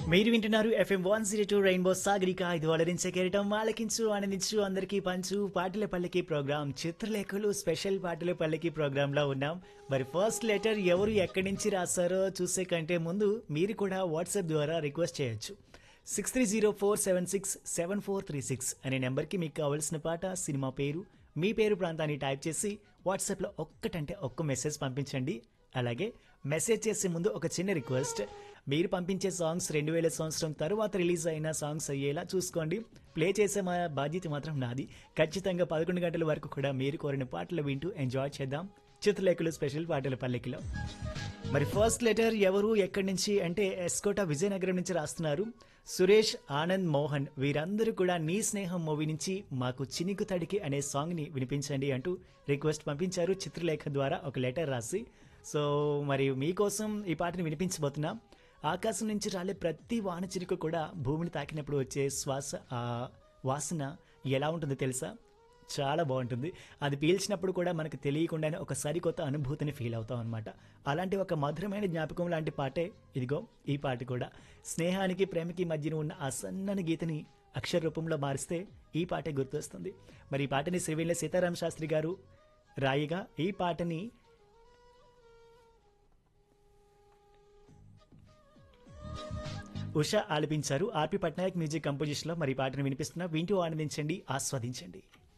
మీరు వింటున్నారు FM one zero two Rainbow Sagarika ఇది వలరించే కెరటం ఆలకించు ఆనందించు అందరికీ పంచు పాటల పల్లకి ప్రోగ్రామ్ చిత్రలేఖలు స్పెషల్ పాటల పల్లకి ప్రోగ్రామ్ లో ఉన్నాం మరి ఫస్ట్ లెటర్ ఎవరు ఎక్కడి నుంచి రాశారో చూసే కంటే ముందు మీరు కూడా వాట్సాప్ ద్వారా రిక్వెస్ట్ చేయొచ్చు six three zero four seven six seven four three six అనే నెంబర్కి మీకు కావాల్సిన పాట సినిమా పేరు మీ పేరు ప్రాంతాన్ని టైప్ చేసి వాట్సాప్లో ఒక్కటంటే ఒక్క మెసేజ్ పంపించండి అలాగే మెసేజ్ చేసే ముందు ఒక చిన్న రిక్వెస్ట్ మీరు పంపించే సాంగ్స్ రెండు వేల సంవత్సరం తర్వాత రిలీజ్ అయిన సాంగ్స్ అయ్యేలా చూసుకోండి ప్లే చేసే మా బాధ్యత మాత్రం నాది ఖచ్చితంగా పదకొండు గంటల వరకు కూడా మీరు కోరిన పాటలు వింటూ ఎంజాయ్ చేద్దాం చిత్రలేఖలు స్పెషల్ పాటల పల్లెకిలో మరి ఫస్ట్ లెటర్ ఎవరు ఎక్కడి నుంచి అంటే ఎస్కోట విజయనగరం నుంచి రాస్తున్నారు సురేష్ ఆనంద్ మోహన్ వీరందరూ కూడా నీ స్నేహం మూవీ నుంచి మాకు చినికు తడికి అనే సాంగ్ ని వినిపించండి అంటూ రిక్వెస్ట్ పంపించారు చిత్రలేఖ ద్వారా ఒక లెటర్ రాసి సో మరి మీకోసం ఈ పాటని వినిపించబోతున్నాం ఆకాశం నుంచి రాలే ప్రతి వాన చిరుకు కూడా భూమిని తాకినప్పుడు వచ్చే శ్వాస ఆ వాసన ఎలా ఉంటుందో తెలుసా చాలా బాగుంటుంది అది పీల్చినప్పుడు కూడా మనకు తెలియకుండానే ఒక సరికొత్త అనుభూతిని ఫీల్ అవుతాం అనమాట అలాంటి ఒక మధురమైన జ్ఞాపకం లాంటి పాటే ఇదిగో ఈ పాట కూడా స్నేహానికి ప్రేమకి మధ్యన ఉన్న ఆ సన్నని గీతని అక్షర రూపంలో మారిస్తే ఈ పాటే గుర్తొస్తుంది మరి ఈ పాటని శ్రీవేళ్ళ సీతారామ శాస్త్రి గారు రాయిగా ఈ పాటని ఉష ఆలపించారు ఆర్పి పట్నాయక్ మ్యూజిక్ కంపోజిషన్లో మరి ఈ పాటను వినిపిస్తున్నా వింటూ ఆనందించండి ఆస్వాదించండి